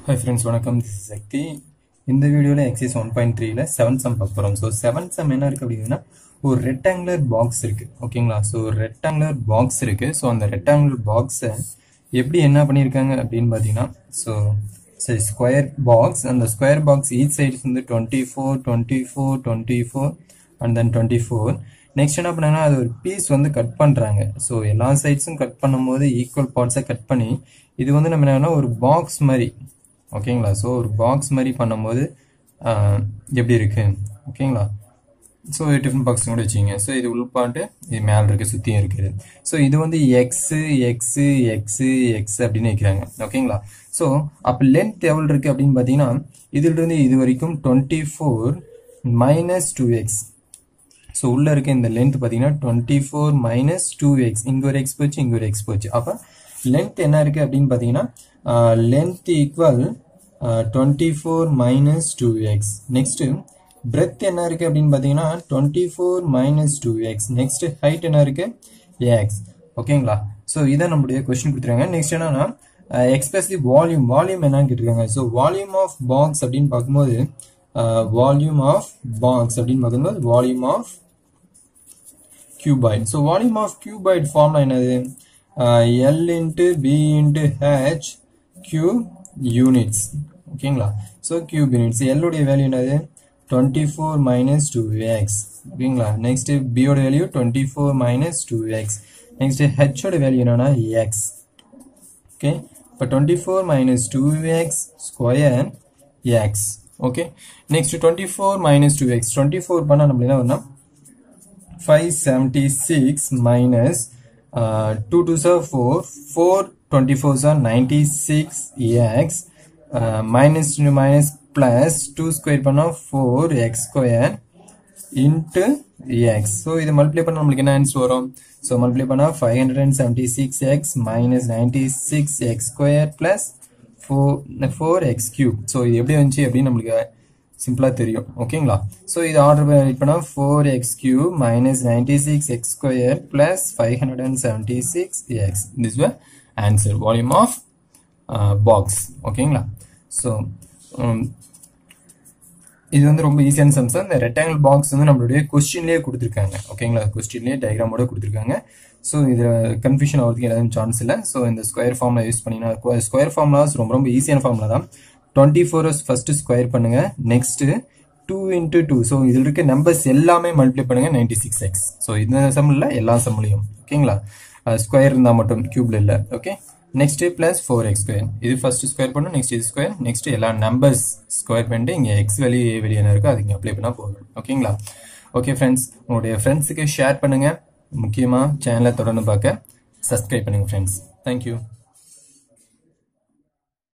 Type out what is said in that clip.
Hi friends வணக்கம் this is Shakti இந்த வீடியோவில் எக்ஸைஸ் ஒன் பாயிண்ட் த்ரீல செவன் சம் பார்க்க போகிறோம் ஸோ செவன் சம் என்ன இருக்குது அப்படின்னா ஒரு ரெக்டாங்குலர் பாக்ஸ் இருக்குது ஓகேங்களா ஸோ ஒரு ரெக்டாங்குலர் பாக்ஸ் இருக்குது ஸோ அந்த ரெக்டாங்குலர் பாக்ஸை எப்படி என்ன பண்ணியிருக்காங்க அப்படின்னு பார்த்தீங்கன்னா ஸோ சரி ஸ்கொயர் பாக்ஸ் அந்த ஸ்கொயர் பாக்ஸ் ஈச் சைட்ஸ் வந்து twenty four twenty four twenty four and then twenty four next என்ன பண்ணாங்கன்னா அது ஒரு பீஸ் வந்து கட் பண்ணுறாங்க ஸோ எல்லா சைட்ஸும் கட் பண்ணும்போது ஈக்குவல் பார்ட்ஸை கட் பண்ணி இது வந்து நம்ம என்னன்னா ஒரு பாக்ஸ் மாதிரி ஓகேங்களா ஸோ ஒரு பாக்ஸ் மாதிரி பண்ணும்போது ஆஹ், எப்படி இருக்கு ஓகேங்களா ஸோ டிஃபன் பாக்ஸ் கூட வச்சுங்க ஸோ இது உள்பாட்டு இது மேலே இருக்கு சுற்றியும் இருக்குது ஸோ இது வந்து எக்ஸு எக்ஸு எக்ஸு எக்ஸ் அப்படின்னு வைக்கிறாங்க ஓகேங்களா ஸோ அப்போ லென்த் எவ்வளோ இருக்கு அப்படின்னு பார்த்தீங்கன்னா இதிலிருந்து இது வரைக்கும் twenty four minus two x so உள்ள இருக்க இந்த லென்த் பார்த்தீங்கன்னா twenty four minus two x இங்கே ஒரு எக்ஸ் போச்சு இங்கே ஒரு எக்ஸ் போச்சு அப்போ லென்த் என்ன இருக்கு அப்படின்னு பார்த்தீங்கன்னா length equal twenty four minus two x next breadth என்ன இருக்கு அப்படின்னு பார்த்தீங்கன்னா twenty four minus two x next height என்ன இருக்கு எக்ஸ் ஓகேங்களா ஸோ இதான் நம்மளுடைய கொஸ்டின் கொடுத்துருக்காங்க நெக்ஸ்ட் என்னன்னா எக்ஸ்பிரஸ் தி வால்யூம் வால்யூம் என்னன்னு கேட்டிருக்காங்க ஸோ வால்யூம் ஆஃப் பாக்ஸ் அப்படின்னு பார்க்கும்போது வால்யூம் ஆஃப் பாக்ஸ் அப்படின்னு பார்க்கும்போது volume of cuboid. So volume of cuboid formula என்னது uh, L into B into H cube units ஓகேங்களா ஸோ கியூப் யூனிட்ஸ் L உடைய வேல்யூ என்னது twenty four minus two x ஓகேங்களா next பியோட value twenty four minus two x next ஹெச்சோட value என்னன்னா x okay இப்போ twenty four minus two x square x okay next twenty four minus two x twenty four பண்ணால் நம்ம என்ன பண்ணோம் 576 minus uh, 2 to the 4 4 24 are 96 x uh, minus to minus plus 2 square பண்ணா 4 x square into x so இது multiply பண்ணா நம்மளுக்கு என்ன answer வரும் so மல்டிப்ளை பண்ணா 576 x minus 96 x square plus 4 4 x cube so இது எப்படி வந்துச்சு அப்படின்னு நம்மளுக்கு சிம்பிளா தெரியும் ஓகேங்களா ஸோ இது ஆர்டர் பண்ணா four x cube minus ninety six x square plus five hundred and seventy six x this way answer volume of box ஓகேங்களா ஸோ இது வந்து ரொம்ப ஈஸியான சம்ஸ் இந்த ரெக்டாங்கிள் பாக்ஸ் வந்து நம்மளுடைய கொஸ்டின்லேயே கொடுத்துருக்காங்க ஓகேங்களா கொஸ்டின்லேயே டயக்ராமோட கொடுத்துருக்காங்க ஸோ இதில் கன்ஃபியூஷன் ஆகிறதுக்கு ஏதாவது சான்ஸ் இல்லை ஸோ இந்த ஸ்கொயர் ஃபார்முலா யூஸ் பண்ணினா ஸ்கொயர் ஃபார்முலாஸ் ரொம்ப ரொம்ப ஈஸியான ஃபார்முலா தான் டுவெண்ட்டி ஃபோர் ஃபர்ஸ்ட் ஸ்கொயர் பண்ணுங்க next two into two so இதில் இருக்க நம்பர்ஸ் எல்லாமே மல்டிப்ளை பண்ணுங்க நைன்டி சிக்ஸ் எக்ஸ் ஸோ இந்த சம்மில் எல்லா சம்லையும் ஓகேங்களா ஸ்கொயர் இருந்தால் மட்டும் கியூப்ல இல்லை okay next plus four x square இது ஃபர்ஸ்ட் ஸ்கொயர் பண்ணும் நெக்ஸ்ட் இது ஸ்கொயர் நெக்ஸ்ட் எல்லா நம்பர்ஸ் ஸ்கொயர் பண்ணிட்டு இங்கே எக்ஸ் வெளி ஏ வெளியே என்ன இருக்கோ அது இங்கே அப்ளை பண்ணால் போதும் ஓகேங்களா ஓகே ஃப்ரெண்ட்ஸ் உங்களுடைய ஃப்ரெண்ட்ஸுக்கு ஷேர் பண்ணுங்க முக்கியமாக சேனலை தொடர்ந்து பார்க்க சப்ஸ்கிரைப் பண்ணுங்க ஃப்ரெண்ட்ஸ் தேங்க்யூ